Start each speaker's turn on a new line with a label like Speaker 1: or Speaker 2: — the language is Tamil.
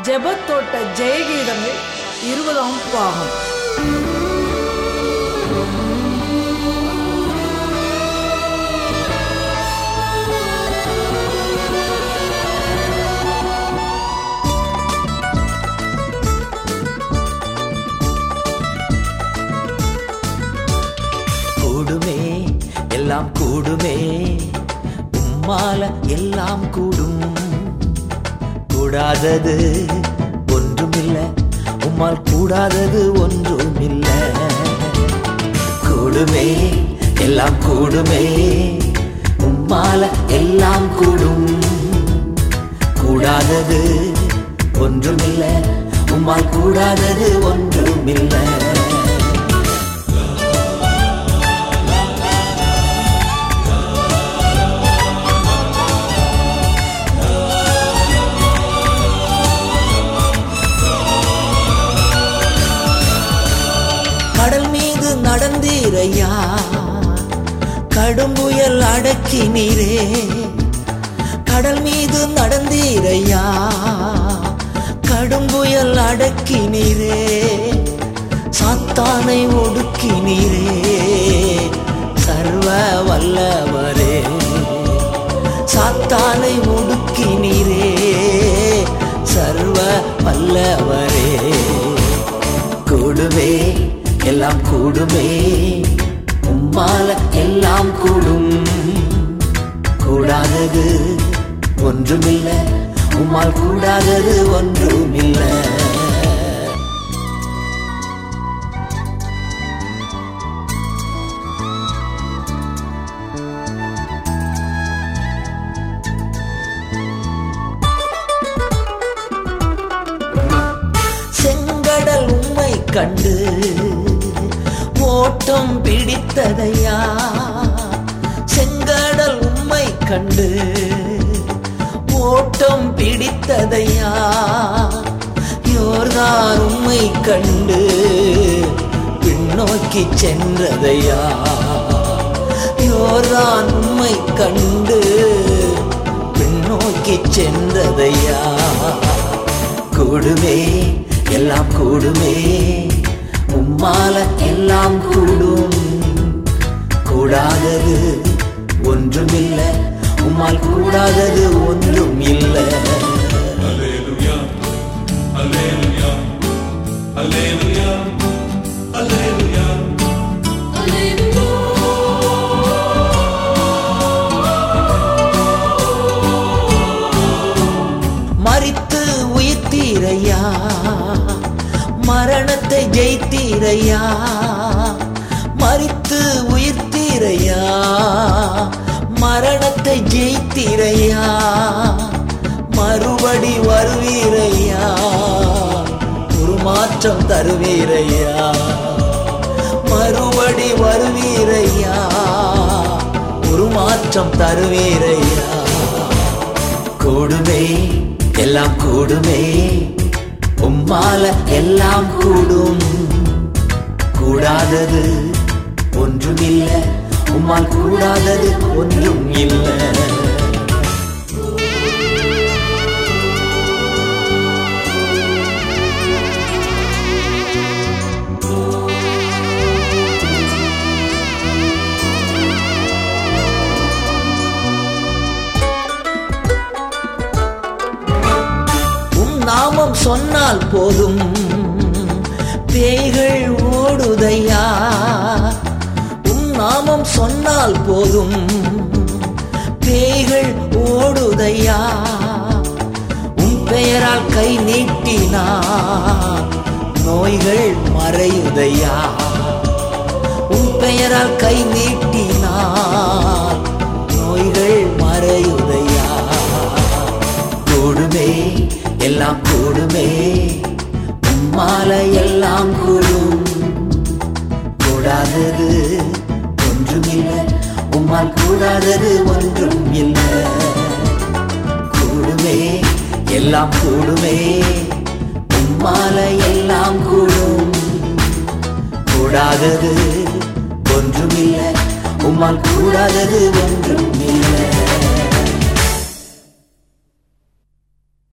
Speaker 1: ஜெபத்தோட்ட ஜெயகீதங்கள் இருபதாம் பாகம்
Speaker 2: கூடுமே எல்லாம் கூடுமே உம்மால எல்லாம் கூடும் கூடாதது ஒன்றுமில்ல உம்மால் கூடாதது ஒன்றுமில்ல கூடுமே எல்லாம் கூடுமே உம்மால எல்லாம் கூடும் கூடாதது ஒன்றுமில்ல உம்மால் கூடாதது ஒன்றுமில்லை கடல் மீது நடந்தீரையா கடும் புயல் அடக்கினீரே கடல் மீது நடந்தீரையா கடும் புயல் அடக்கினீரே சாத்தானை ஒடுக்கினீரே சர்வ வல்லவரே சாத்தானை ஒடுக்கினீரே சர்வ வல்லவரே கூடுமே எல்லாம் கூடுமே உம்மால எல்லாம் கூடும் கூடாதது ஒன்றுமில்ல உம்மால் கூடாதது ஒன்றுமில்ல செங்கடல் உம்மை கண்டு ஓட்டம் பிடித்ததையா செங்கடல் உம்மை கண்டு ஓட்டம் பிடித்ததையா யோர்தான் உம்மை கண்டு பின்னோக்கி சென்றதையா யோர்தான் உம்மை கண்டு பின்னோக்கி சென்றதையா கூடுமே எல்லாம் கூடுமே உம்மால எல்லாம் கூடும் கூடாதது ஒன்றுமில்ல உம்மால் கூடாதது ஒன்றும் இல்லை
Speaker 3: Alleluia, Alleluia, Alleluia, Alleluia.
Speaker 2: மறித்து உயிர்த்தீரையா மரணத்தை ஜெயித்தீரையா மறித்து உயிர்த்தீரையா மரணத்தை ஜெயித்தீரையா மறுபடி வருவீரையா உருமாற்றம் தருவீரையா மறுபடி வருவீரையா உருமாற்றம் தருவீரையா கூடுமே எல்லாம் கூடுமே உம்மால எல்லாம் கூடும் கூடாதது ஒன்றுமில்ல உம்மால் கூடாதது ஒன்றும் இல்லை உம் நாமம் சொன்னால் போதும் பேய்கள் ஓடுதையா உம் நாமம் சொன்னால் போதும் பேய்கள் ஓடுதையா உம் பெயரால் கை நீட்டினா நோய்கள் மறையுதையா உன் பெயரால் கை நீட்டினால் நோய்கள் மறையுதையா கூடுமே எல்லாம் கூடுமே உம்மால எல்லாம் கூடும் கூடாதது ஒன்றுமில்லை உம்மால் கூடாதது ஒன்றும் இல்லை கூடுமே எல்லாம் கூடுமே உம்மால எல்லாம் கூடும் கூடாதது ஒன்றுமில்லை உம்மால் கூடாதது ஒன்றும்